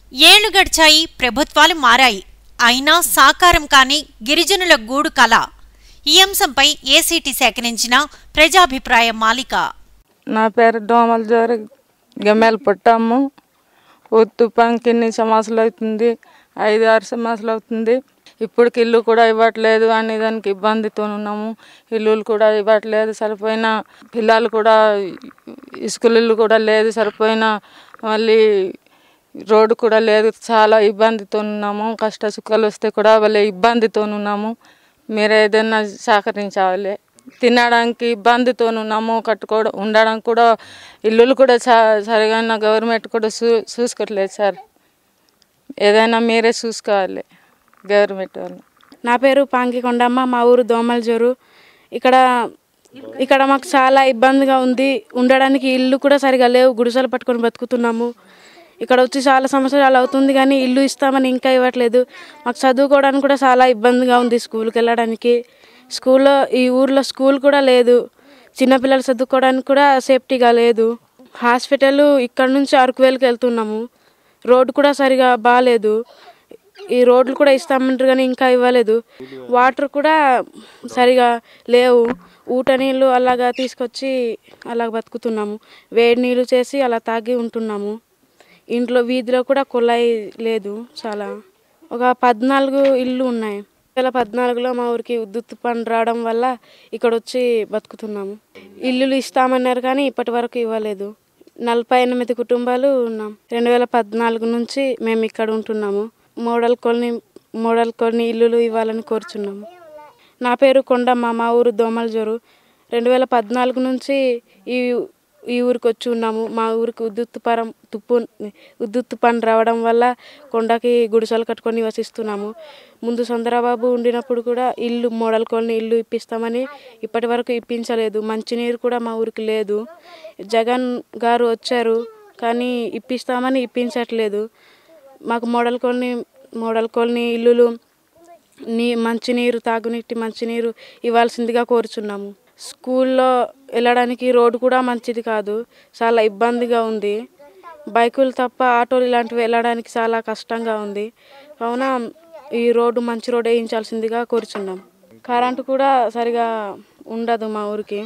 ఏళ్లు గడిచాయి ప్రభుత్వాలు మారాయి అయినా సాకారం కాని గిరిజనుల గూడు కళ ఈ అంశంపై ఏసీటీ సేకరించిన ప్రజాభిప్రాయ మాలిక నా పేరు దోమల జోరి గమ్మెలు పుట్టాము ఒత్తు పంకిన్ని సమాసాలు అవుతుంది ఐదు ఆరు సమాసాలు అవుతుంది ఇప్పటికి ఇల్లు కూడా ఇవ్వట్లేదు అనే దానికి ఇబ్బందితో ఉన్నాము ఇల్లులు కూడా ఇవ్వట్లేదు సరిపోయిన పిల్లలు కూడా స్కూల్ ఇల్లు కూడా లేదు సరిపోయిన మళ్ళీ రోడ్డు కూడా లేదు చాలా ఇబ్బందితో ఉన్నాము కష్ట సుఖాలు వస్తే కూడా వాళ్ళ ఇబ్బందితో ఉన్నాము మీరు ఏదైనా సహకరించాలి తినడానికి ఇబ్బందితో ఉన్నాము కట్టుకోవడం ఉండడానికి కూడా ఇల్లులు కూడా చా సరిగా గవర్నమెంట్ కూడా చూ చూసుకోవట్లేదు సార్ ఏదైనా మీరే చూసుకోవాలి గవర్నమెంట్ వాళ్ళు నా పేరు పాంకి కొండమ్మ మా ఊరు దోమలజోరు ఇక్కడ ఇక్కడ మాకు చాలా ఇబ్బందిగా ఉంది ఉండడానికి ఇల్లు కూడా సరిగా లేవు గుడిసెలు పట్టుకొని బతుకుతున్నాము ఇక్కడ వచ్చి చాలా సంవత్సరాలు అవుతుంది కానీ ఇల్లు ఇస్తామని ఇంకా ఇవ్వట్లేదు మాకు చదువుకోవడానికి కూడా చాలా ఇబ్బందిగా ఉంది స్కూల్కి వెళ్ళడానికి స్కూల్లో ఈ ఊర్లో స్కూల్ కూడా లేదు చిన్నపిల్లలు చదువుకోవడానికి కూడా సేఫ్టీగా లేదు హాస్పిటల్ ఇక్కడ నుంచి అరకువేలుకి వెళ్తున్నాము రోడ్డు కూడా సరిగా బాగాలేదు ఈ రోడ్లు కూడా ఇస్తామంటారు కానీ ఇంకా ఇవ్వలేదు వాటర్ కూడా సరిగా లేవు ఊట నీళ్ళు అలాగా తీసుకొచ్చి అలా బతుకుతున్నాము వేడి నీళ్ళు చేసి అలా తాగి ఉంటున్నాము ఇంట్లో వీధిలో కూడా కుళాయి లేదు చాలా ఒక పద్నాలుగు ఇల్లు ఉన్నాయి రెండు వేల పద్నాలుగులో మా ఊరికి ఉద్దుత్తు పని రావడం వల్ల ఇక్కడ వచ్చి బతుకుతున్నాము ఇల్లులు ఇస్తామన్నారు కానీ ఇప్పటి వరకు ఇవ్వలేదు నలభై ఎనిమిది కుటుంబాలు ఉన్నాం రెండు వేల పద్నాలుగు నుంచి మేము ఇక్కడ ఉంటున్నాము మోడల్ కాలనీ మోడల్ కాలనీ ఇల్లులు ఇవ్వాలని కోరుచున్నాము నా పేరు కొండమ్మ మా ఊరు దోమలజోరు రెండు వేల పద్నాలుగు నుంచి ఈ ఈ ఊరికి వచ్చి ఉన్నాము మా ఊరికి ఉద్దుత్తు పరం తుప్పు ఉద్దుత్తు పని రావడం వల్ల కొండకి గుడిసెలు కట్టుకొని నివసిస్తున్నాము ముందు చంద్రబాబు ఉండినప్పుడు కూడా ఇల్లు మోడల్ కాలనీ ఇల్లు ఇప్పిస్తామని ఇప్పటి వరకు ఇప్పించలేదు మంచినీరు కూడా మా ఊరికి లేదు జగన్ గారు వచ్చారు కానీ ఇప్పిస్తామని ఇప్పించట్లేదు మాకు మోడల్ కాలనీ మోడల్ కాలనీ ఇల్లులు నీ మంచినీరు తాగునీటి మంచినీరు ఇవ్వాల్సిందిగా కోరుచున్నాము స్కూల్లో వెళ్ళడానికి రోడ్డు కూడా మంచిది కాదు చాలా ఇబ్బందిగా ఉంది బైకులు తప్ప ఆటోలు ఇలాంటివి వెళ్ళడానికి చాలా కష్టంగా ఉంది కావున ఈ రోడ్డు మంచి రోడ్డు వేయించాల్సిందిగా కోరుచున్నాం కరెంటు కూడా సరిగా ఉండదు మా ఊరికి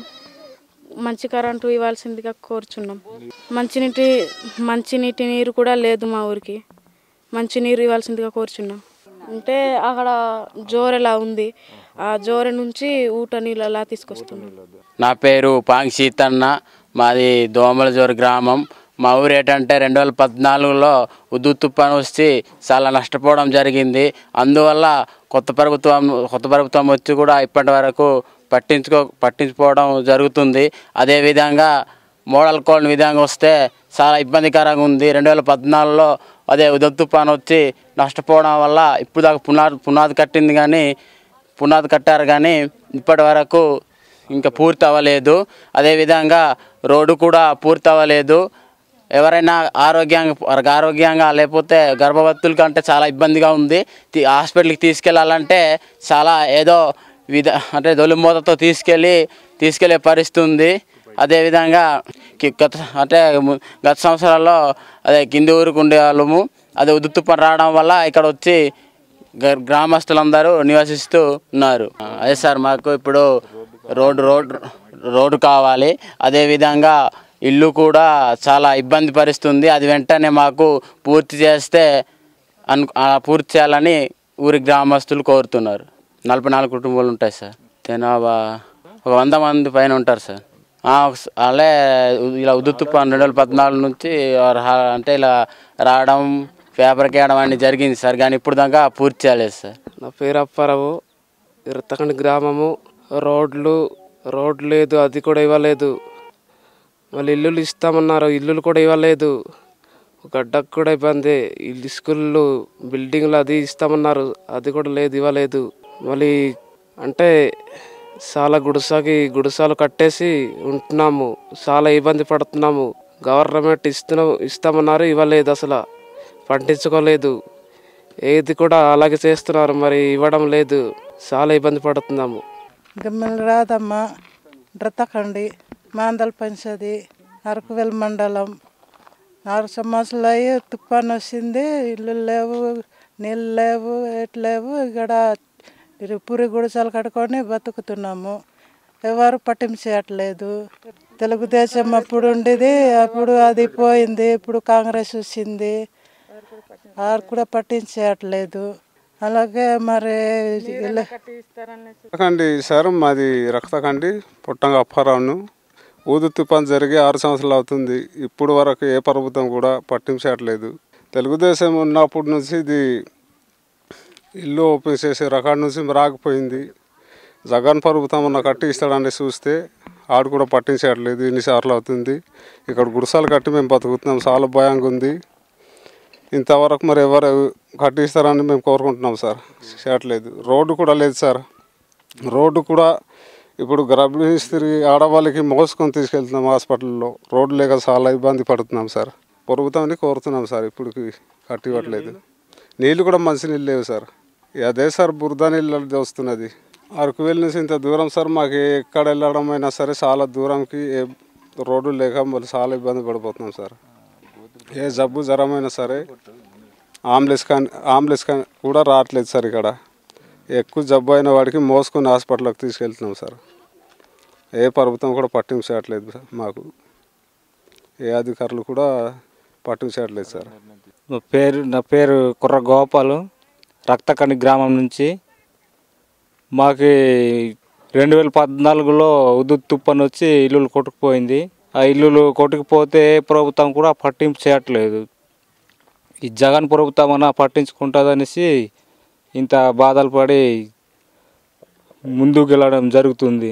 మంచి కరెంటు ఇవ్వాల్సిందిగా కోరుచున్నాం మంచినీటి మంచినీటి నీరు కూడా లేదు మా ఊరికి మంచినీరు ఇవ్వాల్సిందిగా కోరుచున్నాం అంటే అక్కడ జోరెలా ఉంది ఆ జోరె నుంచి ఊట నీళ్ళు అలా తీసుకొస్తున్నాం నా పేరు పాంగ్ సీతన్న మాది దోమలజోరు గ్రామం మా ఊరు ఏంటంటే రెండు వేల పద్నాలుగులో ఉద్దు తుఫాను వచ్చి చాలా నష్టపోవడం జరిగింది అందువల్ల కొత్త ప్రభుత్వం కొత్త ప్రభుత్వం వచ్చి కూడా ఇప్పటి వరకు పట్టించుకో పట్టించుకోవడం జరుగుతుంది అదేవిధంగా మోడల్ కోడ్ విధంగా వస్తే చాలా ఇబ్బందికరంగా ఉంది రెండు వేల పద్నాలుగులో అదే ఉద్దు తుఫాను వచ్చి నష్టపోవడం వల్ల ఇప్పుడు దాకా పునాది పునాది కట్టింది కానీ పునాది కట్టారు కానీ ఇప్పటి వరకు ఇంకా పూర్తి అవ్వలేదు అదేవిధంగా రోడ్డు కూడా పూర్తి అవ్వలేదు ఎవరైనా ఆరోగ్యంగా ఆరోగ్యంగా లేకపోతే గర్భవతుల కంటే చాలా ఇబ్బందిగా ఉంది తి- హాస్పిటల్కి తీసుకెళ్ళాలంటే చాలా ఏదో విధ అంటే దొలిమూతతో తీసుకెళ్ళి తీసుకెళ్లే పరిస్థితి ఉంది అదేవిధంగా కి- గత అంటే ము- గత సంవత్సరాల్లో అదే కింది ఊరికి ఉండేవాళ్ళము అదే ఉద్దు పని రావడం వల్ల ఇక్కడ వచ్చి గ- గ్రామస్తులందరూ నివసిస్తూ ఉన్నారు అదే సార్ మాకు ఇప్పుడు రోడ్డు రోడ్డు రోడ్డు కావాలి అదేవిధంగా ఇల్లు కూడా చాలా ఇబ్బంది పరిస్తుంది అది వెంటనే మాకు పూర్తి చేస్తే అను ఆ పూర్తి చేయాలని ఊరి గ్రామస్తులు కోరుతున్నారు నలభై నాలుగు కుటుంబాలు ఉంటాయి సార్ జనాభా ఒక వంద మంది పైన ఉంటారు సార్ ఆ, ఒకస- అలా ఇలా ఉద్దు తుఫాన్ రెండు వేల పద్నాలుగు నుంచి రా- అంటే ఇలా రావడం పేపర్కి వేయడం అన్ని జరిగింది సార్ కానీ ఇప్పుడు దాకా పూర్తి చేయలేదు సార్ నా పేరు అప్పారావు ఇరతకండి గ్రామము రోడ్లు రోడ్ లేదు అది కూడా ఇవ్వలేదు మళ్ళీ ఇల్లులు ఇస్తామన్నారు ఇల్లులు కూడా ఇవ్వలేదు గడ్డకు కూడా ఇబ్బంది ఇల్లు స్కూళ్ళు బిల్డింగ్లు అది ఇస్తామన్నారు అది కూడా లేదు ఇవ్వలేదు మళ్ళీ అంటే చాలా గుడిసకి గుడిసాలు కట్టేసి ఉంటున్నాము చాలా ఇబ్బంది పడుతున్నాము గవర్నమెంట్ ఇస్తున్నాం ఇస్తామన్నారు ఇవ్వలేదు అసలు పట్టించుకోలేదు ఏది కూడా అలాగే చేస్తున్నారు మరి ఇవ్వడం లేదు చాలా ఇబ్బంది పడుతున్నాము గమ్మెల రాధమ్మ డ్రతకండి మాందల్ పంచది అరకువెల్ మండలం నాలుగు సంవత్సరాలు అయ్యి తుఫాన్ వచ్చింది ఇల్లు లేవు నీళ్ళు లేవు ఎటు లేవు ఇక్కడ ఇది పురి గుడిసెలు కట్టుకొని బతుకుతున్నాము ఎవరు పట్టించట్లేదు తెలుగుదేశం అప్పుడు ఉండేది అప్పుడు అది పోయింది ఇప్పుడు కాంగ్రెస్ వచ్చింది వారు కూడా పట్టించట్లేదు అలాగే మరి ఇలా- రక్తకండి సార్ మాది రక్తకండి పుట్టంగా అప్పారావును ఊదు తుఫాన్ జరిగి ఆరు సంవత్సరాలు అవుతుంది ఇప్పుడు వరకు ఏ ప్రభుత్వం కూడా పట్టించట్లేదు తెలుగుదేశం ఉన్నప్పటి నుంచి ఇది ఇల్లు ఓపెన్ చేసే రకాల నుంచి రాకపోయింది జగన్ ప్రభుత్వం ఉన్న కట్టి ఇస్తాడని చూస్తే ఆడు కూడా పట్టించట్లేదు ఎన్నిసార్లు అవుతుంది ఇక్కడ గుడిసెలు కట్టి మేము బతుకుతున్నాం చాలా భయంగా ఉంది ఇంతవరకు మరి ఎవరు కట్టిస్తారని మేము కోరుకుంటున్నాం సార్ చేయట్లేదు రోడ్డు కూడా లేదు సార్ రోడ్డు కూడా ఇప్పుడు గర్భిణీ స్త్రీ ఆడవాళ్ళకి మోసుకొని తీసుకెళ్తున్నాం హాస్పిటల్లో రోడ్డు లేక చాలా ఇబ్బంది పడుతున్నాం సార్ ప్రభుత్వాన్ని కోరుతున్నాం సార్ ఇప్పటికి కట్టివ్వట్లేదు నీళ్ళు కూడా మంచి నీళ్ళు లేవు సార్ ఇక అదే సార్ బురద నీళ్ళు వస్తున్నది అరకు వెళ్ళి నుంచి ఇంత దూరం సార్ మాకు ఎక్కడ వెళ్ళడం అయినా సరే చాలా దూరంకి ఏ రోడ్డు లేక మళ్ళీ చాలా ఇబ్బంది పడిపోతున్నాం సార్ ఏ జబ్బు జ్వరమైనా సరే ఆంబులెన్స్ కానీ ఆంబులెన్స్ కానీ కూడా రావట్లేదు సార్ ఇక్కడ ఎక్కువ జబ్బు అయిన వాడికి మోసుకొని హాస్పిటల్కి తీసుకెళ్తున్నాం సార్ ఏ ప్రభుత్వం కూడా పట్టించట్లేదు సార్ మాకు ఏ అధికారులు కూడా పట్టించట్లేదు సార్ నా పేరు నా పేరు కుర్ర గోపాలు రక్తకణి గ్రామం నుంచి మాకు రెండు వేల పద్నాలుగులో ఉదు తుప్పని వచ్చి ఇల్లులు కొట్టుకుపోయింది ఆ ఇల్లులు కొట్టుకుపోతే ఏ ప్రభుత్వం కూడా పట్టింపు చేయట్లేదు ఈ జగన్ ప్రభుత్వం అన్న పట్టించుకుంటుందనేసి ఇంత బాధలు పడి ముందుకు వెళ్ళడం జరుగుతుంది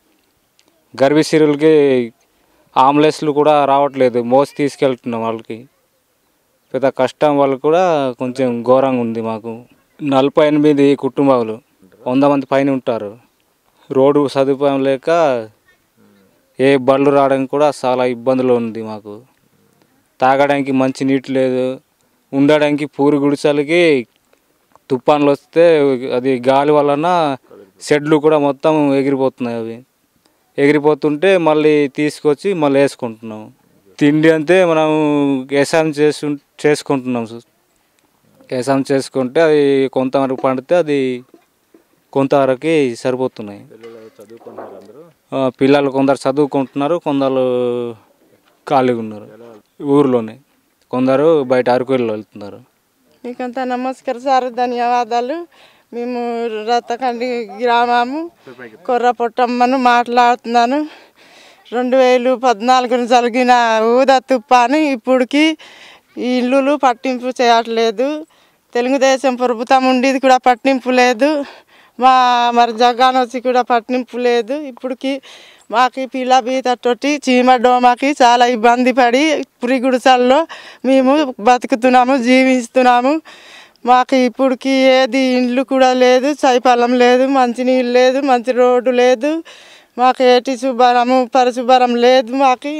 గర్భిణీలకి ఆంబులెన్స్లు కూడా రావట్లేదు మోసి తీసుకెళ్తున్నాం వాళ్ళకి పెద్ద కష్టం వాళ్ళు కూడా కొంచెం ఘోరంగా ఉంది మాకు నలభై ఎనిమిది కుటుంబాలు వంద మంది పైన ఉంటారు రోడ్డు సదుపాయం లేక ఏ బళ్ళు రావడానికి కూడా చాలా ఇబ్బందులు ఉంది మాకు తాగడానికి మంచి నీటి లేదు ఉండడానికి పూరి గుడిసెలకి తుఫాన్లు వస్తే అది గాలి వలన షెడ్లు కూడా మొత్తం ఎగిరిపోతున్నాయి అవి ఎగిరిపోతుంటే మళ్ళీ తీసుకొచ్చి మళ్ళీ వేసుకుంటున్నాం తిండి అంతే మనం వ్యవసాయం చేసు చేసుకుంటున్నాం సు- వ్యవసాయం చేసుకుంటే అది కొంతవరకు పండితే అది కొంతవరకు సరిపోతున్నాయి ఆ, పిల్లలు కొందరు చదువుకుంటున్నారు కొందరు ఖాళీగా ఉన్నారు ఊర్లోనే కొందరు బయట అరకుల్లో వెళ్తున్నారు మీకంతా నమస్కారం సార్ ధన్యవాదాలు మేము రతకండి గ్రామము కొర్ర పొట్టమ్మను మాట్లాడుతున్నాను రెండు వేలు పద్నాలుగున జరిగిన ఊద తుఫాను ఇప్పటికి ఈ ఇల్లులు పట్టింపు చేయట్లేదు తెలుగుదేశం ప్రభుత్వం ఉండేది కూడా పట్టింపు లేదు మా మరి జగన్ వచ్చి కూడా పట్టింపు లేదు ఇప్పటికి మాకు పిల్ల బీతతోటి చీమ డోమాకి చాలా ఇబ్బంది పడి పురి గుడిసెల్లో మేము బతుకుతున్నాము జీవిస్తున్నాము మాకు ఇప్పటికి ఏది ఇండ్లు కూడా లేదు చైపల్లం లేదు మంచి నీళ్ళు లేదు మంచి రోడ్డు లేదు మాకు ఏటి శుభ్రము పరిశుభ్రం లేదు మాకు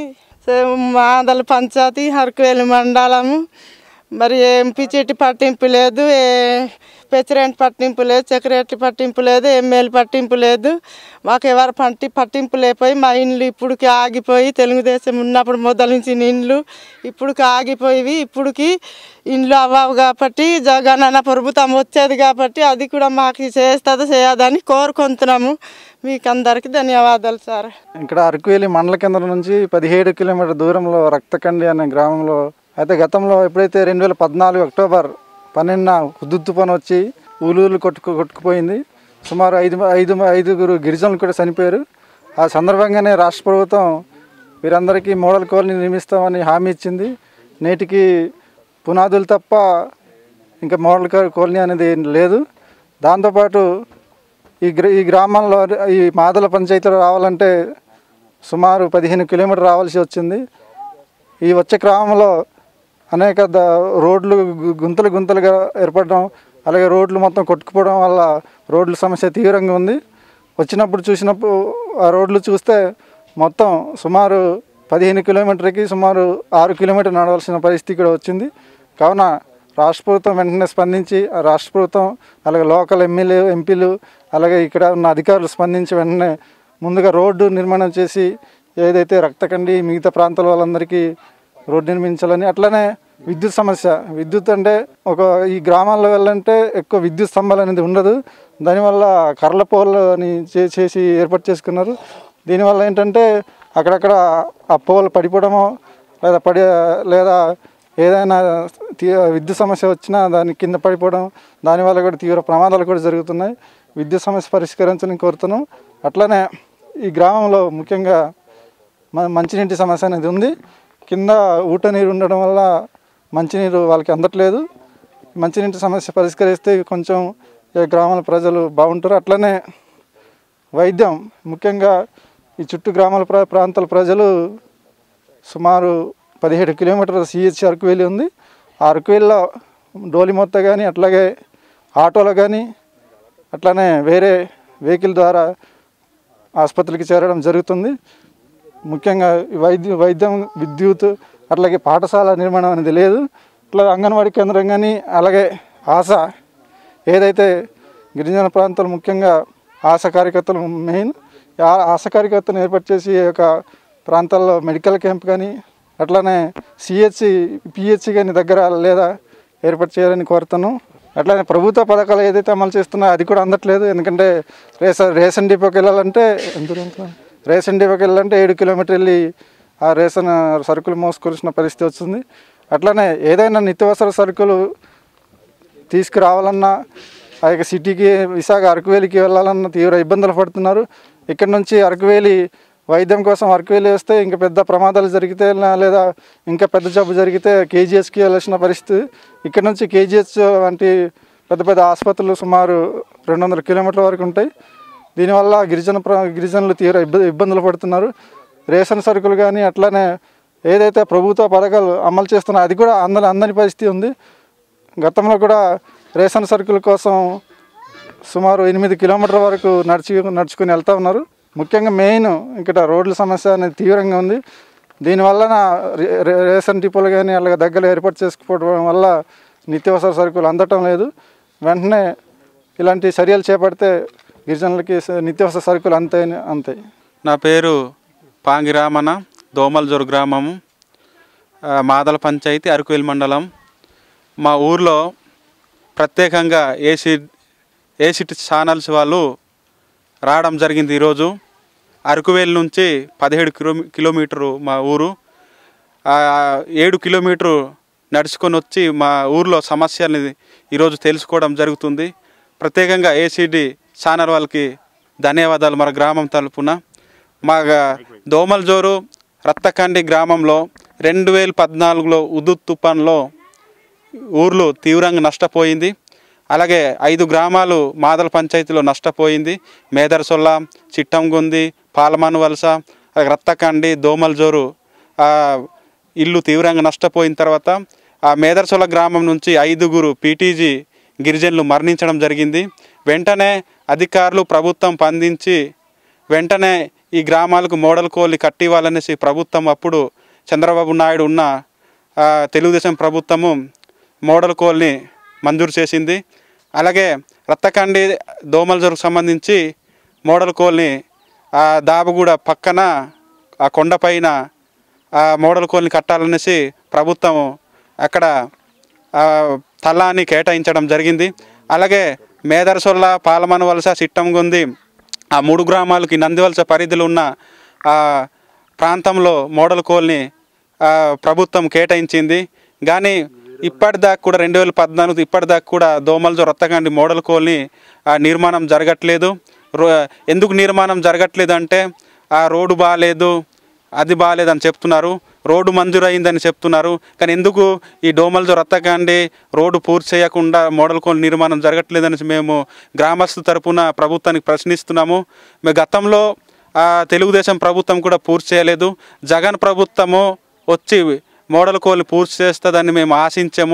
మాదల పంచాయతీ హరకువేలు మండలము మరి ఎంపీ చెట్టు పట్టింపు లేదు ఏ ప్రెసిడెంట్ పట్టింపు లేదు సెక్రటరీ పట్టింపు లేదు ఎమ్మెల్యే పట్టింపు లేదు మాకు ఎవరు పట్టి పట్టింపు లేకపోయి మా ఇండ్లు ఇప్పుడుకి ఆగిపోయి తెలుగుదేశం ఉన్నప్పుడు మొదలు నుంచి ఇండ్లు ఇప్పుడుకి ఆగిపోయి ఇప్పుడుకి ఇండ్లు అవ్వవు కాబట్టి జగన్ అన్న ప్రభుత్వం వచ్చేది కాబట్టి అది కూడా మాకు చేస్తుందో చేయదని కోరుకుంటున్నాము మీకు అందరికీ ధన్యవాదాలు సార్ ఇక్కడ అరకువేలి మండల కేంద్రం నుంచి పదిహేడు కిలోమీటర్ దూరంలో రక్తకండి అనే గ్రామంలో అయితే గతంలో ఎప్పుడైతే రెండు వేల పద్నాలుగు అక్టోబర్ పన్నెండున హుద్దు తుఫాను వచ్చి ఊలూరు కొట్టుకు కొట్టుకుపోయింది సుమారు ఐదు ఐదు ఐదుగురు గిరిజనులు కూడా చనిపోయారు ఆ సందర్భంగానే రాష్ట్ర ప్రభుత్వం వీరందరికీ మోడల్ కాలనీ నిర్మిస్తామని హామీ ఇచ్చింది నేటికి పునాదులు తప్ప ఇంకా మోడల్ కా- కాలనీ అనేది లేదు దాంతోపాటు ఈ గ్ర ఈ గ్రామంలో ఈ మాదల పంచాయతీలో రావాలంటే సుమారు పదిహేను కిలోమీటర్ రావాల్సి వచ్చింది ఈ వచ్చే గ్రామంలో అనేక ద రోడ్లు గు- గుంతలు గుంతలుగా ఏర్పడడం అలాగే రోడ్లు మొత్తం కొట్టుకుపోవడం వల్ల రోడ్ల సమస్య తీవ్రంగా ఉంది వచ్చినప్పుడు చూసినప్పుడు ఆ రోడ్లు చూస్తే మొత్తం సుమారు పదిహేను కిలోమీటర్కి సుమారు ఆరు కిలోమీటర్ నడవలసిన పరిస్థితి కూడా వచ్చింది కావున రాష్ట్ర ప్రభుత్వం వెంటనే స్పందించి ఆ రాష్ట్ర ప్రభుత్వం అలాగే లోకల్ ఎమ్మెల్యే ఎంపీలు అలాగే ఇక్కడ ఉన్న అధికారులు స్పందించి వెంటనే ముందుగా రోడ్డు నిర్మాణం చేసి ఏదైతే రక్తకండి మిగతా ప్రాంతాల వాళ్ళందరికీ రోడ్డు నిర్మించాలని అట్లనే విద్యుత్ సమస్య విద్యుత్ అంటే ఒక ఈ గ్రామాల్లో వెళ్ళంటే ఎక్కువ విద్యుత్ స్తంభాలు అనేది ఉండదు దానివల్ల కర్రల పోల్ అని చే- చేసి ఏర్పాటు చేసుకున్నారు దీనివల్ల ఏంటంటే అక్కడక్కడ ఆ పోల్ పడిపోవడమో లేదా పడి లేదా ఏదైనా తీ- విద్యుత్ సమస్య వచ్చినా దాని కింద పడిపోవడం దానివల్ల కూడా తీవ్ర ప్రమాదాలు కూడా జరుగుతున్నాయి విద్యుత్ సమస్య పరిష్కరించాలని కోరుతున్నాం అట్లనే ఈ గ్రామంలో ముఖ్యంగా మ- మంచినీటి సమస్య అనేది ఉంది కింద ఊట నీరు ఉండడం వల్ల మంచినీరు వాళ్ళకి అందట్లేదు మంచినీటి సమస్య పరిష్కరిస్తే కొంచెం ఈ గ్రామాల ప్రజలు బాగుంటారు అట్లనే వైద్యం ముఖ్యంగా ఈ చుట్టూ గ్రామాల ప్రా ప్రాంతాల ప్రజలు సుమారు పదిహేడు కిలోమీటర్ల సిహెచ్ అరకువేలి ఉంది ఆ అరకువేలిలో డోలి మొత్త కానీ అట్లాగే ఆటోలో కానీ అట్లానే వేరే వెహికల్ ద్వారా ఆసుపత్రికి చేరడం జరుగుతుంది ముఖ్యంగా ఈ వైద్య వైద్యం విద్యుత్ అట్లాగే పాఠశాల నిర్మాణం అనేది లేదు ఇట్లా అంగన్వాడీ కేంద్రం కానీ అలాగే ఆశ ఏదైతే గిరిజన ప్రాంతాలు ముఖ్యంగా ఆశ కార్యకర్తలు మెయిన్ ఆ ఆశ కార్యకర్తను ఏర్పాటు చేసి ఈ యొక్క ప్రాంతాల్లో మెడికల్ క్యాంప్ కానీ అట్లానే సిహెచ్సి పిహెచ్సి కానీ దగ్గర లేదా ఏర్పాటు చేయాలని కోరుతాను అట్లానే ప్రభుత్వ పథకాలు ఏదైతే అమలు చేస్తున్నాయో అది కూడా అందట్లేదు ఎందుకంటే రేషన్ రేషన్ డిపోకి వెళ్ళాలంటే ఎంత దూరం ఉంటుంది? రేషన్ డిపోకి వెళ్ళాలంటే ఏడు కిలోమీటర్ వెళ్ళి ఆ రేషన్ సరుకులు మోసుకొచ్చిన పరిస్థితి వస్తుంది అట్లానే ఏదైనా నిత్యావసర సరుకులు తీసుకురావాలన్నా ఆ యొక్క సిటీకి విశాఖ అరకువేలికి వెళ్ళాలన్న తీవ్ర ఇబ్బందులు పడుతున్నారు ఇక్కడ నుంచి అరకువేలి వైద్యం కోసం అరకువేలి వస్తే ఇంకా పెద్ద ప్రమాదాలు జరిగితే నా- లేదా ఇంకా పెద్ద జబ్బు జరిగితే కేజీహెచ్కి వెళ్ళాల్సిన పరిస్థితి ఇక్కడ నుంచి కేజీహెచ్ వంటి పెద్ద పెద్ద ఆసుపత్రులు సుమారు రెండు వందల కిలోమీటర్ల వరకు ఉంటాయి దీనివల్ల గిరిజన ప్ర గిరిజనులు తీవ్ర ఇబ్బ ఇబ్బందులు పడుతున్నారు రేషన్ సరుకులు కానీ అట్లానే ఏదైతే ప్రభుత్వ పథకాలు అమలు చేస్తున్నాయో అది కూడా అందని అందని పరిస్థితి ఉంది గతంలో కూడా రేషన్ సరుకుల కోసం సుమారు ఎనిమిది కిలోమీటర్ల వరకు నడిచి నడుచుకుని వెళ్తూ ఉన్నారు ముఖ్యంగా మెయిన్ ఇక్కడ రోడ్ల సమస్య అనేది తీవ్రంగా ఉంది దీనివల్ల రే- రే- రేషన్ డిపోలు కానీ అలాగే దగ్గర ఏర్పాటు చేసుకోవడం వల్ల నిత్యావసర సరుకులు అందటం లేదు వెంటనే ఇలాంటి చర్యలు చేపడితే గిరిజనులకి స- నిత్యావసర సరుకులు అంతే అంతాయి నా పేరు పాంగిరామన దోమల్జోరు గ్రామము ఆ, మాదల పంచాయతీ అరకువేలి మండలం మా ఊర్లో ప్రత్యేకంగా ఏసీ ఏసిటీ ఛానల్స్ వాళ్ళు రావడం జరిగింది ఈరోజు అరకువేలి నుంచి పదిహేడు కిలో కిలోమీటరు మా ఊరు ఆ, ఏడు కిలోమీటరు నడుచుకొని వచ్చి మా ఊర్లో సమస్యల్ని ఈరోజు తెలుసుకోవడం జరుగుతుంది ప్రత్యేకంగా ఏసీడీ ఛానల్ వాళ్ళకి ధన్యవాదాలు మన గ్రామం తరపున మా దోమల్జోరు రత్తకండి గ్రామంలో రెండు వేల పద్నాలుగులో ఉదుత్ తుఫాన్లో ఊర్లు తీవ్రంగా నష్టపోయింది అలాగే ఐదు గ్రామాలు మాదల పంచాయతీలో నష్టపోయింది మేదరసొల్ల చిట్టంగుంది పాలమాను వలస అలాగే రత్తకండి దోమల్జోరు ఆ, ఇల్లు తీవ్రంగా నష్టపోయిన తర్వాత ఆ మేదరసొల్ల గ్రామం నుంచి ఐదుగురు పీటీజీ గిరిజనులు మరణించడం జరిగింది వెంటనే అధికారులు ప్రభుత్వం స్పందించి వెంటనే ఈ గ్రామాలకు మోడల్ కోళ్ళు కట్టివ్వాలనేసి ప్రభుత్వం అప్పుడు చంద్రబాబు నాయుడు ఉన్న ఆ, తెలుగుదేశం ప్రభుత్వము మోడల్ కోల్ని మంజూరు చేసింది అలాగే రత్తకండి దోమలజోరుకు సంబంధించి మోడల్ కోల్ని ఆ దాబగూడ పక్కన ఆ కొండపైన ఆ మోడల్ కోల్ని కట్టాలనేసి ప్రభుత్వం అక్కడ ఆ, స్థలాన్ని కేటాయించడం జరిగింది అలాగే మేదరసొల్ల పాలమన వలస సిట్టంగుంది ఆ మూడు గ్రామాలకి నందివలస పరిధిలో ఉన్న ఆ ప్రాంతంలో మోడల్ కోల్ని ఆ, ప్రభుత్వం కేటాయించింది కానీ ఇప్పటిదాకా కూడా రెండు వేల పద్నాలుగు ఇప్పటిదాకా కూడా దోమలజో రత్తకండి మోడల్ కోల్ని ఆ, నిర్మాణం జరగట్లేదు రో ఎందుకు నిర్మాణం జరగట్లేదు అంటే ఆ రోడ్డు బాగాలేదు అది బాగాలేదని చెప్తున్నారు రోడ్డు మంజూరు అయిందని చెప్తున్నారు కానీ ఎందుకు ఈ డోమల్జో రత్తకాండి రోడ్డు పూర్తి చేయకుండా మోడల్ కోల్ నిర్మాణం జరగట్లేదని మేము గ్రామస్తు తరపున ప్రభుత్వానికి ప్రశ్నిస్తున్నాము మేము గతంలో ఆ, తెలుగుదేశం ప్రభుత్వం కూడా పూర్తి చేయలేదు జగన్ ప్రభుత్వము వచ్చి మోడల్ కోల్ పూర్తి చేస్తుందని మేము ఆశించాము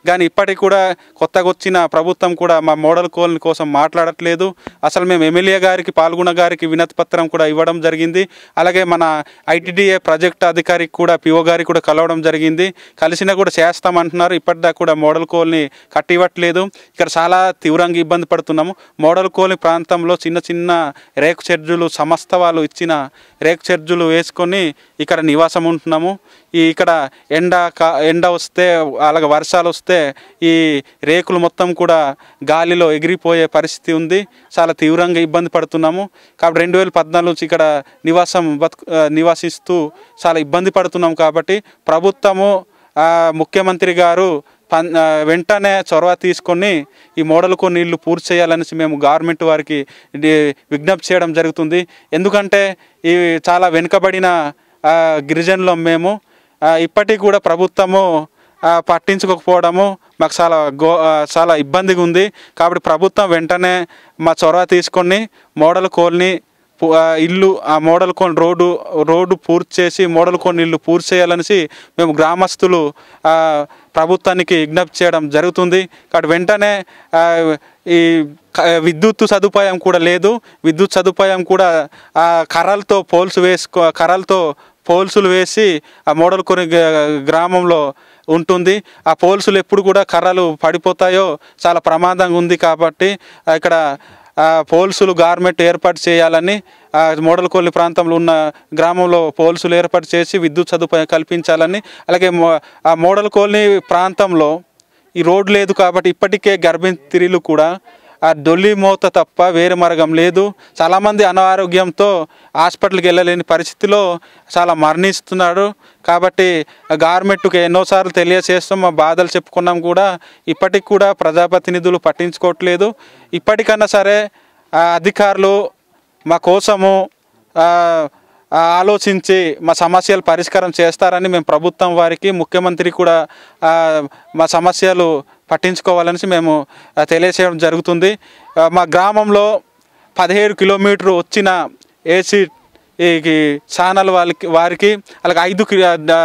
కానీ ఇప్పటికి కూడా కొత్తగా వచ్చిన ప్రభుత్వం కూడా మా మోడల్ కోల్ని కోసం మాట్లాడట్లేదు అసలు మేము ఎమ్మెల్యే గారికి పాల్గొన్న గారికి వినతి పత్రం కూడా ఇవ్వడం జరిగింది అలాగే మన ఐటీడీఏ ప్రాజెక్ట్ అధికారికి కూడా పిఓ గారికి కూడా కలవడం జరిగింది కలిసినా కూడా చేస్తామంటున్నారు ఇప్పటిదాకా కూడా మోడల్ కోల్ని కట్టివ్వట్లేదు ఇక్కడ చాలా తీవ్రంగా ఇబ్బంది పడుతున్నాము మోడల్ కోల్ని ప్రాంతంలో చిన్న చిన్న రేకు చెర్జులు సంస్థ వాళ్ళు ఇచ్చిన రేకు చెర్జులు వేసుకొని ఇక్కడ నివాసం ఉంటున్నాము ఈ ఇక్కడ ఎండ కా ఎండ వస్తే అలాగే వర్షాలు వస్తే ఈ రేకులు మొత్తం కూడా గాలిలో ఎగిరిపోయే పరిస్థితి ఉంది చాలా తీవ్రంగా ఇబ్బంది పడుతున్నాము కాబట్టి రెండు వేల పద్నాలుగు నుంచి ఇక్కడ నివాసం బతుకు ఆ, నివాసిస్తూ చాలా ఇబ్బంది పడుతున్నాం కాబట్టి ప్రభుత్వము ఆ, ముఖ్యమంత్రి గారు పన్ ఆ, వెంటనే చొరవ తీసుకొని ఈ మోడల్కు నీళ్లు పూర్తి చేయాలనేసి మేము గవర్నమెంట్ వారికి ఇది విజ్ఞప్తి చేయడం జరుగుతుంది ఎందుకంటే ఈ చాలా వెనుకబడిన ఆ, గిరిజనులం మేము ఆ, ఇప్పటికి కూడా ప్రభుత్వము ఆ, పట్టించుకోకపోవడము మాకు చాలా గో ఆ, చాలా ఇబ్బందిగా ఉంది కాబట్టి ప్రభుత్వం వెంటనే మా చొరవ తీసుకొని మోడల్ కోల్ని పు- ఆ, ఇల్లు ఆ మోడల్ కోన్ రోడ్డు రోడ్డు పూర్తి చేసి మోడల్ కోన్ ఇల్లు పూర్తి చేయాలనేసి మేము గ్రామస్తులు ఆ, ప్రభుత్వానికి విజ్ఞప్తి చేయడం జరుగుతుంది కాబట్టి వెంటనే ఆ, ఈ క- విద్యుత్ సదుపాయం కూడా లేదు విద్యుత్ సదుపాయం కూడా ఆ, కర్రలతో పోల్స్ వేసుకో కర్రలతో పోల్సులు వేసి ఆ మోడల్ కొన్ని గ్రామంలో ఉంటుంది ఆ పోల్సులు ఎప్పుడు కూడా కర్రలు పడిపోతాయో చాలా ప్రమాదంగా ఉంది కాబట్టి ఆ, ఇక్కడ ఆ, పోల్సులు గార్మెంట్ ఏర్పాటు చేయాలని ఆ, మోడల్ కొల్లి ప్రాంతంలో ఉన్న గ్రామంలో పోల్సులు ఏర్పాటు చేసి విద్యుత్ సదుపాయం కల్పించాలని అలాగే మో- ఆ మోడల్ కోల్ని ప్రాంతంలో ఈ రోడ్ లేదు కాబట్టి ఇప్పటికే గర్భిణీ స్త్రీలు కూడా ఆ డొల్లి మోత తప్ప వేరే మార్గం లేదు చాలామంది అనారోగ్యంతో హాస్పిటల్కి వెళ్ళలేని పరిస్థితిలో చాలా మరణిస్తున్నారు కాబట్టి గవర్నమెంట్కి ఎన్నోసార్లు తెలియజేస్తాం మా బాధలు చెప్పుకున్నాం కూడా ఇప్పటికి కూడా ప్రజాప్రతినిధులు పట్టించుకోవట్లేదు ఇప్పటికన్నా సరే ఆ అధికారులు మా కోసము ఆ, ఆ, ఆలోచించి మా సమస్యలు పరిష్కారం చేస్తారని మేము ప్రభుత్వం వారికి ముఖ్యమంత్రి కూడా ఆ, మా సమస్యలు పట్టించుకోవాలని మేము ఆ, తెలియచేయడం జరుగుతుంది ఆ, మా గ్రామంలో పదిహేడు కిలోమీటర్ వచ్చిన ఏసీ ఈ ఈ ఛానల్ వాళ్ళకి వారికి అలాగే ఐదు కి-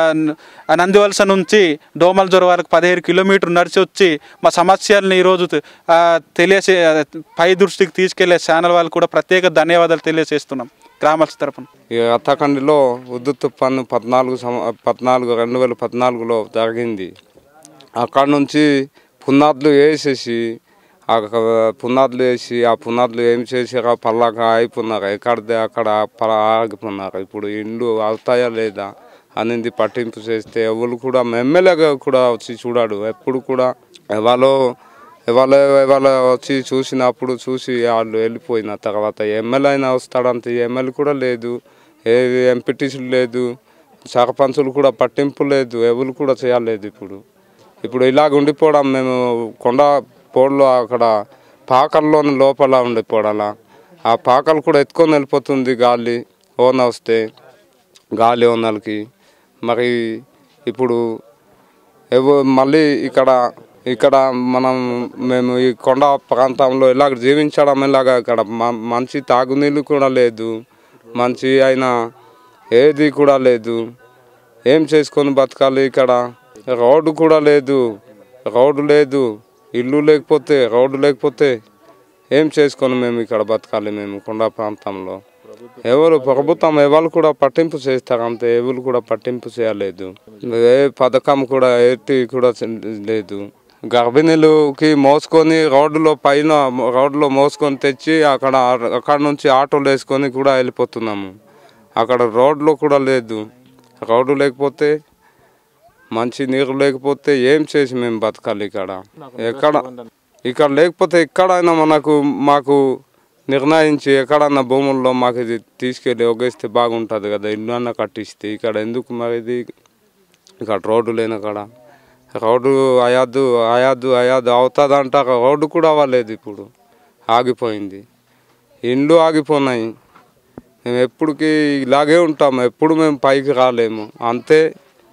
ఆ, నందివలస నుంచి దోమల జ్వర వారికి పదిహేడు కిలోమీటర్ నడిచి వచ్చి మా సమస్యల్ని ఈరోజు ఆ, తెలియచే పై దృష్టికి తీసుకెళ్లే ఛానల్ వాళ్ళకి కూడా ప్రత్యేక ధన్యవాదాలు తెలియజేస్తున్నాం గ్రామస్తుల తరపున ఇక అత్తకండిలో ఉద్దుత్తు పన్ను పద్నాలుగు సం పద్నాలుగు రెండు వేల పద్నాలుగులో జరిగింది అక్కడ నుంచి పునాదులు వేసేసి ఆ క- పునాదులు వేసి ఆ పునాదులు ఏం చేసాక పల్లాక అయిపోయినారు ఎక్కడిదే అక్కడ పల ఆగిపోయినారు ఇప్పుడు ఇండ్లు అవుతాయా లేదా అనేది పట్టింపు చేస్తే ఎవరు కూడా ఎమ్మెల్యేగా కూడా వచ్చి చూడాడు ఎప్పుడు కూడా ఎవరో ఇవాళ ఇవాళ వచ్చి చూసినప్పుడు చూసి వాళ్ళు వెళ్ళిపోయిన తర్వాత ఎమ్మెల్యే అయినా వస్తాడంతే ఎమ్మెల్యే కూడా లేదు ఏ ఎంపీటీసీలు లేదు సర్పంచులు కూడా పట్టింపు లేదు ఎవరు కూడా చేయలేదు ఇప్పుడు ఇప్పుడు ఇలాగ ఉండిపోవడం మేము కొండ పోడ్లో అక్కడ పాకల్లోని లోపల ఉండిపోవడాల ఆ పాకలు కూడా ఎత్తుకొని వెళ్ళిపోతుంది గాలి ఓన వస్తే గాలి ఓనలకి మరి ఇప్పుడు ఎవ మళ్ళీ ఇక్కడ ఇక్కడ మనం మేము ఈ కొండ ప్రాంతంలో ఇలాగ జీవించడం ఇలాగా ఇక్కడ మ- మంచి తాగునీళ్ళు కూడా లేదు మంచి అయిన ఏది కూడా లేదు ఏం చేసుకొని బతకాలి ఇక్కడ రోడ్డు కూడా లేదు రోడ్డు లేదు ఇల్లు లేకపోతే రోడ్డు లేకపోతే ఏం చేసుకొని మేము ఇక్కడ బతకాలి మేము కొండ ప్రాంతంలో ఎవరు ప్రభుత్వం ఎవరు కూడా పట్టింపు చేస్తారు అంతే ఎవరు కూడా పట్టింపు చేయలేదు ఏ పథకం కూడా ఏటి కూడా చే- లేదు గర్భిణీలకి మోసుకొని రోడ్డులో పైన రోడ్డులో మోసుకొని తెచ్చి అక్కడ అక్కడ నుంచి ఆటోలు వేసుకొని కూడా వెళ్ళిపోతున్నాము అక్కడ రోడ్లు కూడా లేదు రోడ్డు లేకపోతే మంచి నీరు లేకపోతే ఏం చేసి మేము బతకాలి ఇక్కడ ఎక్కడ ఇక్కడ లేకపోతే ఎక్కడైనా మనకు మాకు నిర్ణయించి ఎక్కడన్నా భూముల్లో మాకు ఇది తీసుకెళ్ళి ఒగేస్తే బాగుంటుంది కదా ఇల్లు అన్న కట్టిస్తే ఇక్కడ ఎందుకు మరి ఇది ఇక్కడ రోడ్డు లేని అక్కడ రోడ్డు అయాదు అయాదు అయాదు అవుతుంది అంటారు రోడ్డు కూడా అవ్వలేదు ఇప్పుడు ఆగిపోయింది ఇండ్లు ఆగిపోయినాయి మేము ఎప్పటికీ ఇలాగే ఉంటాము ఎప్పుడు మేము పైకి రాలేము అంతే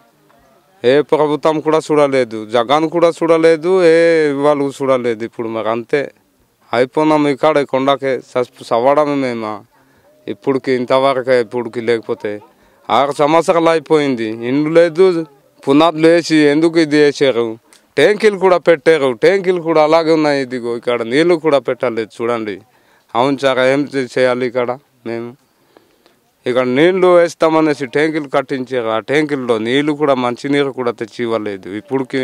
ఏ ప్రభుత్వం కూడా చూడలేదు జగన్ కూడా చూడలేదు ఏ వాళ్ళు చూడలేదు ఇప్పుడు మరి అంతే అయిపోయినాం ఇక్కడ కొండకే చస్- చవ్వడమే మేము ఇప్పుడుకి ఇంతవరకే ఇప్పుడుకి లేకపోతే ఆరు సంవత్సరాలు అయిపోయింది ఇండ్లు లేదు పునాదులు వేసి ఎందుకు ఇది వేసారు ట్యాంకీలు కూడా పెట్టారు ట్యాంకీలు కూడా అలాగే ఉన్నాయి ఇదిగో ఇక్కడ నీళ్లు కూడా పెట్టలేదు చూడండి అవును సార్ ఏం చే- చేయాలి ఇక్కడ మేము ఇక్కడ నీళ్లు వేస్తామనేసి ట్యాంకులు కట్టించారు ఆ ట్యాంకుల్లో నీళ్లు కూడా మంచినీరు కూడా తెచ్చి ఇవ్వలేదు ఇప్పుడుకి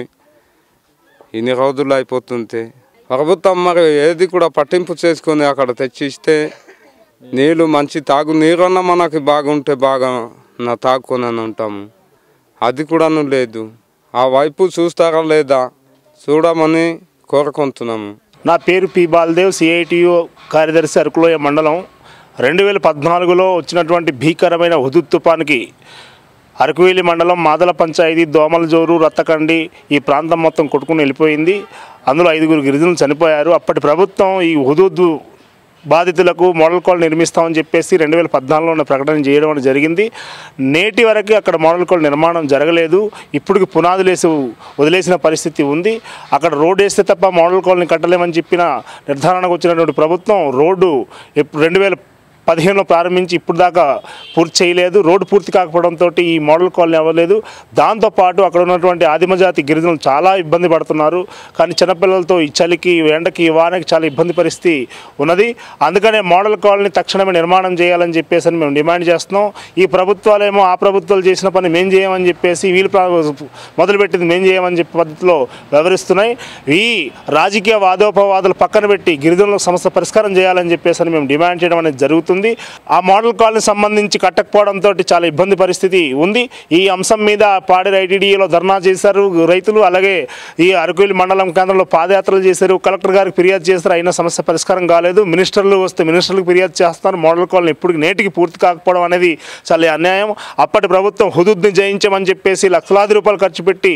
ఇన్ని రోజులు అయిపోతుంటే ప్రభుత్వం మరి ఏది కూడా పట్టింపు చేసుకొని అక్కడ తెచ్చి ఇస్తే నీళ్ళు మంచి తాగు నీరన్నా మనకి బాగుంటే బాగా నా తాగుకొని అని ఉంటాము అది కూడాను లేదు ఆ వైపు చూస్తారా లేదా చూడమని కోరుకుంటున్నాము నా పేరు పి బాలదేవ్ సిఐటియు కార్యదర్శి అరకులోయ మండలం రెండు వేల పద్నాలుగులో వచ్చినటువంటి భీకరమైన హుదుద్ తుఫాన్కి అరకువేలి మండలం మాదల పంచాయతీ దోమలజోరు రత్తకండి ఈ ప్రాంతం మొత్తం కొట్టుకుని వెళ్ళిపోయింది అందులో ఐదుగురు గిరిజనులు చనిపోయారు అప్పటి ప్రభుత్వం ఈ హుదూద్ బాధితులకు మోడల్ కాలనీ నిర్మిస్తామని చెప్పేసి రెండు వేల పద్నాలుగులో ప్రకటన చేయడం అనేది జరిగింది నేటి వరకు అక్కడ మోడల్ కాలనీ నిర్మాణం జరగలేదు ఇప్పటికి పునాదులు వేసి వదిలేసిన పరిస్థితి ఉంది అక్కడ రోడ్డు వేస్తే తప్ప మోడల్ కాలనీ కట్టలేమని చెప్పిన నిర్ధారణకు వచ్చినటువంటి ప్రభుత్వం రోడ్డు ఎప్పుడు రెండు వేల పదిహేనులో ప్రారంభించి ఇప్పుడు దాకా పూర్తి చేయలేదు రోడ్డు పూర్తి కాకపోవడంతో ఈ మోడల్ కాలనీ అవ్వలేదు దాంతోపాటు అక్కడ ఉన్నటువంటి ఆదిమజాతి గిరిజనులు చాలా ఇబ్బంది పడుతున్నారు కానీ చిన్నపిల్లలతో ఈ చలికి ఈ ఎండకి ఈ వానకి చాలా ఇబ్బంది పరిస్థితి ఉన్నది అందుకనే మోడల్ కాలనీ తక్షణమే నిర్మాణం చేయాలని చెప్పేసి అని మేము డిమాండ్ చేస్తున్నాం ఈ ప్రభుత్వాలేమో ఆ ప్రభుత్వాలు చేసిన పని మేము చేయమని చెప్పేసి వీళ్ళు ప్రా- మొదలుపెట్టింది మేము చేయమని చెప్పే పద్ధతిలో వ్యవహరిస్తున్నాయి ఈ రాజకీయ వాదోపవాదాలు పక్కన పెట్టి గిరిజనుల సమస్య పరిష్కారం చేయాలని చెప్పేసి అని మేము డిమాండ్ చేయడం అనేది జరుగుతుంది ఆ మోడల్ కాలనీ సంబంధించి కట్టకపోవడంతో చాలా ఇబ్బంది పరిస్థితి ఉంది ఈ అంశం మీద పాడేరు ఐటీడీలో ధర్నా చేశారు రైతులు అలాగే ఈ అరకులి మండలం కేంద్రంలో పాదయాత్రలు చేశారు కలెక్టర్ గారికి ఫిర్యాదు చేశారు అయినా సమస్య పరిష్కారం కాలేదు మినిస్టర్లు వస్తే మినిస్టర్లకు ఫిర్యాదు చేస్తారు మోడల్ కాలనీ ఇప్పుడు నేటికి పూర్తి కాకపోవడం అనేది చాలా అన్యాయం అప్పటి ప్రభుత్వం హుదుద్ని జయించమని చెప్పేసి లక్షలాది రూపాయలు ఖర్చు పెట్టి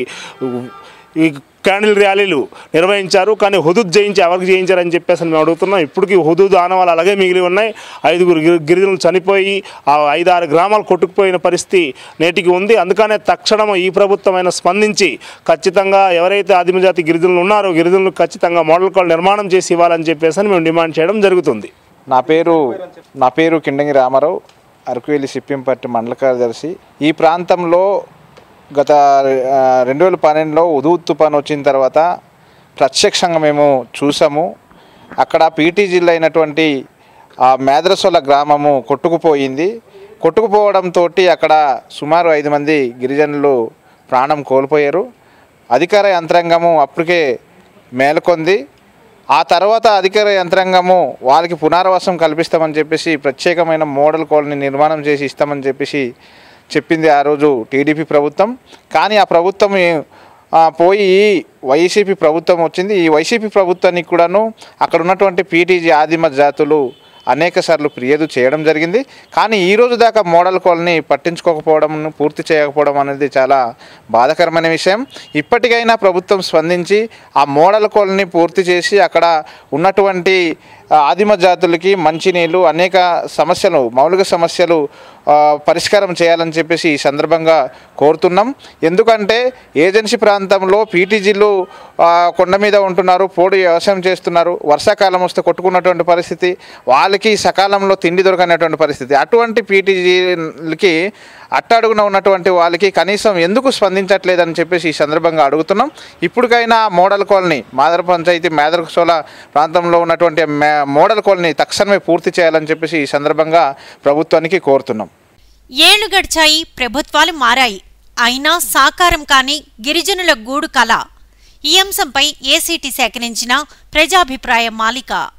ఈ క్యాండిల్ ర్యాలీలు నిర్వహించారు కానీ హుదూద్ జయించి ఎవరికి జయించారని చెప్పేసి మేము అడుగుతున్నాం ఇప్పటికీ హుదూద్ ఆనవాళ్ళు అలాగే మిగిలి ఉన్నాయి ఐదుగురు గిరి- గిరిజనులు చనిపోయి ఆ ఐదు ఆరు గ్రామాలు కొట్టుకుపోయిన పరిస్థితి నేటికి ఉంది అందుకనే తక్షణం ఈ ప్రభుత్వమైన స్పందించి ఖచ్చితంగా ఎవరైతే ఆదిమజాతి గిరిజనులు ఉన్నారో గిరిజనులు ఖచ్చితంగా మోడల్ కాల్ నిర్మాణం చేసి ఇవ్వాలని చెప్పేసి అని మేము డిమాండ్ చేయడం జరుగుతుంది నా పేరు నా పేరు కిండంగి రామారావు అరకువేలి సిప్పింపట్టి మండల కార్యదర్శి ఈ ప్రాంతంలో గత ఆ, రెండు వేల పన్నెండులో ఉదూ తుఫాన్ వచ్చిన తర్వాత ప్రత్యక్షంగా మేము చూసాము అక్కడ పీటీజీలు అయినటువంటి ఆ మేద్రసోల గ్రామము కొట్టుకుపోయింది కొట్టుకుపోవడంతో అక్కడ సుమారు ఐదు మంది గిరిజనులు ప్రాణం కోల్పోయారు అధికార యంత్రాంగము అప్పటికే మేల్కొంది ఆ తర్వాత అధికార యంత్రాంగము వాళ్ళకి పునరావాసం కల్పిస్తామని చెప్పేసి ప్రత్యేకమైన మోడల్ కాలనీ నిర్మాణం చేసి ఇస్తామని చెప్పేసి చెప్పింది ఆ రోజు టీడీపీ ప్రభుత్వం కానీ ఆ ప్రభుత్వం ఏ- ఆ, పోయి వైసీపీ ప్రభుత్వం వచ్చింది ఈ వైసీపీ ప్రభుత్వానికి కూడాను అక్కడ ఉన్నటువంటి పీటీజీ ఆదిమ జాతులు అనేక సార్లు ఫిర్యాదు చేయడం జరిగింది కానీ ఈ రోజు దాకా మోడల్ కాలనీ పట్టించుకోకపోవడం పూర్తి చేయకపోవడం అనేది చాలా బాధాకరమైన విషయం ఇప్పటికైనా ప్రభుత్వం స్పందించి ఆ మోడల్ కాలనీ పూర్తి చేసి అక్కడ ఉన్నటువంటి ఆ, ఆదిమ జాతులకి మంచినీళ్ళు అనేక సమస్యలు మౌలిక సమస్యలు ఆ, పరిష్కారం చేయాలని చెప్పేసి ఈ సందర్భంగా కోరుతున్నాం ఎందుకంటే ఏజెన్సీ ప్రాంతంలో పీటీజీలు కొండ మీద ఉంటున్నారు పోడి వ్యవసాయం చేస్తున్నారు వర్షాకాలం వస్తే కొట్టుకున్నటువంటి పరిస్థితి వాళ్ళకి సకాలంలో తిండి దొరకనటువంటి పరిస్థితి అటువంటి పీటీజీలకి అట్టడుగున ఉన్నటువంటి వాళ్ళకి కనీసం ఎందుకు స్పందించట్లేదని చెప్పేసి ఈ సందర్భంగా అడుగుతున్నాం ఇప్పటికైనా మోడల్ కాలనీ మాదర పంచాయతీ మేదరసోల ప్రాంతంలో ఉన్నటువంటి మే- మోడల్ కాలనీ తక్షణమే పూర్తి చేయాలని చెప్పేసి ఈ సందర్భంగా ప్రభుత్వానికి కోరుతున్నాం ఏళ్లు గడిచాయి ప్రభుత్వాలు మారాయి అయినా సాకారం కాని గిరిజనుల గూడు కళ ఈ అంశంపై ఏసీటీ సేకరించిన ప్రజాభిప్రాయ మాలిక